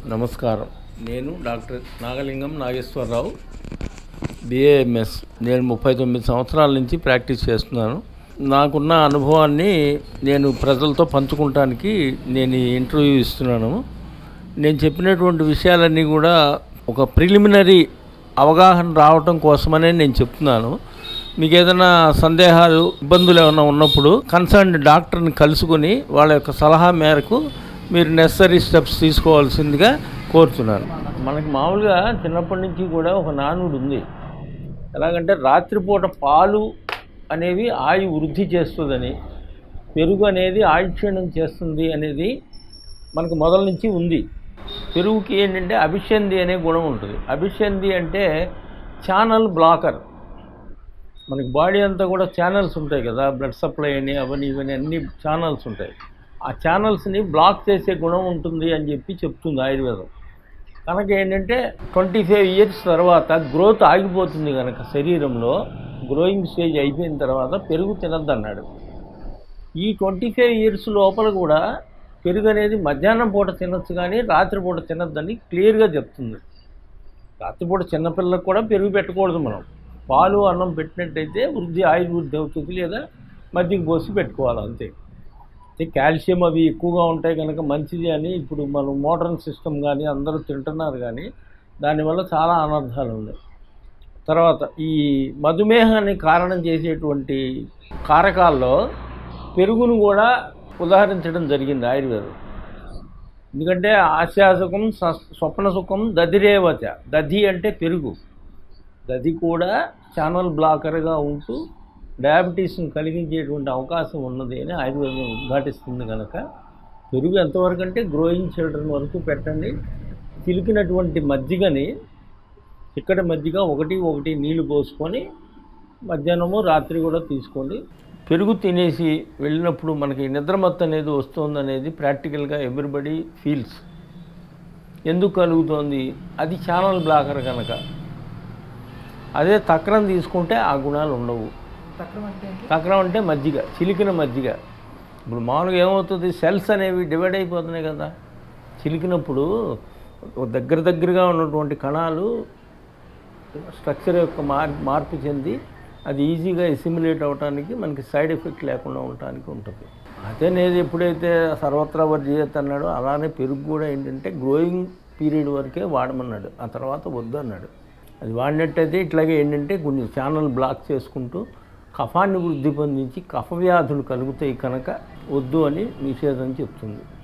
నమస్కారం నేను doctor Nagalingam Nageswararao BAMS నేను ముప్పై తొమ్మిది సంవత్సరాల నుంచి ప్రాక్టీస్ చేస్తున్నాను నాకున్న అనుభవాన్ని నేను ప్రజలతో పంచుకుంటానికి నేను ఈ ఇంటర్వ్యూ ఇస్తున్నాను నేను చెప్పినటువంటి విషయాలన్నీ కూడా ఒక ప్రిలిమినరీ అవగాహన రావటం కోసమనే నేను చెప్తున్నాను మీకు ఏదైనా సందేహాలు ఇబ్బందులు ఏమైనా ఉన్నప్పుడు కన్సర్న్ డాక్టర్ని కలుసుకొని వాళ్ళ యొక్క సలహా మేరకు మీరు నెసరీ స్టెప్స్ తీసుకోవాల్సిందిగా కోరుతున్నాను మనకి మామూలుగా చిన్నప్పటి నుంచి కూడా ఒక నానుడు ఉంది ఎలాగంటే రాత్రిపూట పాలు అనేవి ఆయు వృద్ధి చేస్తుందని పెరుగు అనేది ఆయుక్షీణం చేస్తుంది అనేది మనకు మొదల నుంచి ఉంది పెరుగుకి ఏంటంటే అభిషంది అనే గుణం ఉంటుంది అభిషంది అంటే ఛానల్ బ్లాకర్ మనకి బాడీ అంతా కూడా ఛానల్స్ ఉంటాయి కదా బ్లడ్ సప్లై అని అవన్నీ ఇవన్నీ అన్ని ఛానల్స్ ఉంటాయి ఆ ఛానల్స్ని బ్లాక్ చేసే గుణం ఉంటుంది అని చెప్పి చెప్తుంది ఆయుర్వేదం కనుక ఏంటంటే ట్వంటీ ఫైవ్ ఇయర్స్ తర్వాత గ్రోత్ ఆగిపోతుంది కనుక శరీరంలో గ్రోయింగ్ స్టేజ్ అయిపోయిన తర్వాత పెరుగు తినద్దన్నాడు ఈ ట్వంటీ ఫైవ్ ఇయర్స్ లోపల కూడా పెరుగు అనేది మధ్యాహ్నం పూట తినొచ్చు కానీ రాత్రిపూట తినొద్దని క్లియర్గా చెప్తుంది రాత్రిపూట చిన్నపిల్లలకు కూడా పెరుగు పెట్టకూడదు మనం పాలు అన్నం పెట్టినట్టయితే వృద్ధి ఆయుర్వృద్ధి అవుతుంది లేదా మజ్జిగ పోసి పెట్టుకోవాలి అంతే అయితే కాల్షియం అవి ఎక్కువగా ఉంటాయి కనుక మంచిది అని ఇప్పుడు మనం మోడర్న్ సిస్టమ్ కానీ అందరూ తింటున్నారు కానీ దానివల్ల చాలా అనర్థాలు ఉన్నాయి తర్వాత ఈ మధుమేహాన్ని కారణం చేసేటువంటి కారకాల్లో పెరుగును కూడా ఉదాహరించడం జరిగింది ఆయుర్వేదం ఎందుకంటే ఆశాసుఖం స- స్వప్న సుఖం దధిరేవచ దధి అంటే పెరుగు దధి కూడా ఛానల్ బ్లాకర్గా ఉంటూ డయాబెటీస్ని కలిగించేటువంటి అవకాశం ఉన్నది అని ఆయుర్వేదం ఉద్ఘాటిస్తుంది కనుక పెరుగు ఎంతవరకు అంటే గ్రోయింగ్ చిల్డ్రన్ వరకు పెట్టండి చిలికినటువంటి మజ్జిగని చిక్కటి మజ్జిగ ఒకటి ఒకటి నీళ్లు పోసుకొని మధ్యాహ్నము రాత్రి కూడా తీసుకోండి పెరుగు తినేసి వెళ్ళినప్పుడు మనకి నిద్రమత్తు అనేది వస్తుంది అనేది ప్రాక్టికల్గా ఎవ్రీబడి ఫీల్స్ ఎందుకు కలుగుతోంది అది ఛానల్ బ్లాకర్ కనుక అదే తక్రం తీసుకుంటే ఆ గుణాలు ఉండవు తక్రం అంటే మజ్జిగ చిలికిన మజ్జిగ ఇప్పుడు మామూలుగా ఏమవుతుంది సెల్స్ అనేవి డివైడ్ అయిపోతున్నాయి కదా చిలికినప్పుడు ఒక దగ్గర దగ్గరగా ఉన్నటువంటి కణాలు స్ట్రక్చర్ యొక్క మార్ మార్పు చెంది అది ఈజీగా ఎసిమ్యులేట్ అవడానికి మనకి సైడ్ ఎఫెక్ట్ లేకుండా ఉండటానికి ఉంటుంది అదే నేను ఎప్పుడైతే సర్వత్రా వర్జీయత్ అన్నాడో అలానే పెరుగు కూడా ఏంటంటే గ్రోయింగ్ పీరియడ్ వరకే వాడమన్నాడు ఆ తర్వాత వద్దు అన్నాడు అది వాడినట్టయితే ఇట్లాగే ఏంటంటే కొన్ని ఛానల్ బ్లాక్ చేసుకుంటూ కఫాన్ని వృద్ధి పొందించి కఫ వ్యాధులు కలుగుతాయి కనుక వద్దు అని నిషేధం చెప్తుంది